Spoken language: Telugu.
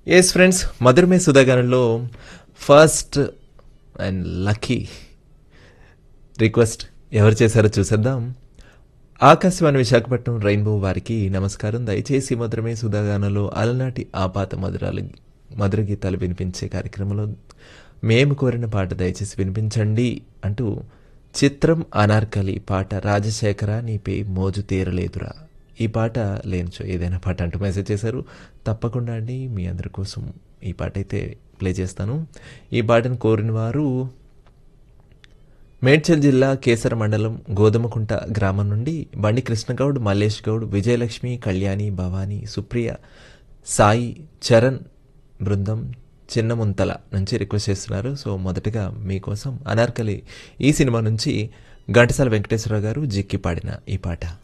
ఎస్ ఫ్రెండ్స్ మధురమే సుధాగానంలో ఫస్ట్ అండ్ లక్కీ రిక్వెస్ట్ ఎవరు చేశారో చూసేద్దాం ఆకాశవాణి విశాఖపట్నం రెయిన్బో వారికి నమస్కారం దయచేసి మధురమే సుధాగానంలో అలనాటి ఆపాత మధురాలు మధుర గీతాలు వినిపించే కార్యక్రమంలో మేము కోరిన పాట దయచేసి వినిపించండి అంటూ చిత్రం అనార్కలి పాట రాజశేఖర నీపై మోజు తీరలేదురా ఈ పాట లేనిచో ఏదైనా పాట అంటూ మెసేజ్ చేశారు తప్పకుండా అండి మీ అందరి కోసం ఈ పాట అయితే ప్లే చేస్తాను ఈ పాటను కోరిన వారు మేడ్చల్ జిల్లా కేసర మండలం గోధుమకుంట గ్రామం నుండి బండి కృష్ణగౌడ్ మల్లేష్ గౌడ్ విజయలక్ష్మి కళ్యాణి భవానీ సుప్రియ సాయి చరణ్ బృందం చిన్నముంతల నుంచి రిక్వెస్ట్ చేస్తున్నారు సో మొదటగా మీకోసం అనార్కలి ఈ సినిమా నుంచి ఘంటసాల వెంకటేశ్వరరావు గారు జిక్కి పాడిన ఈ పాట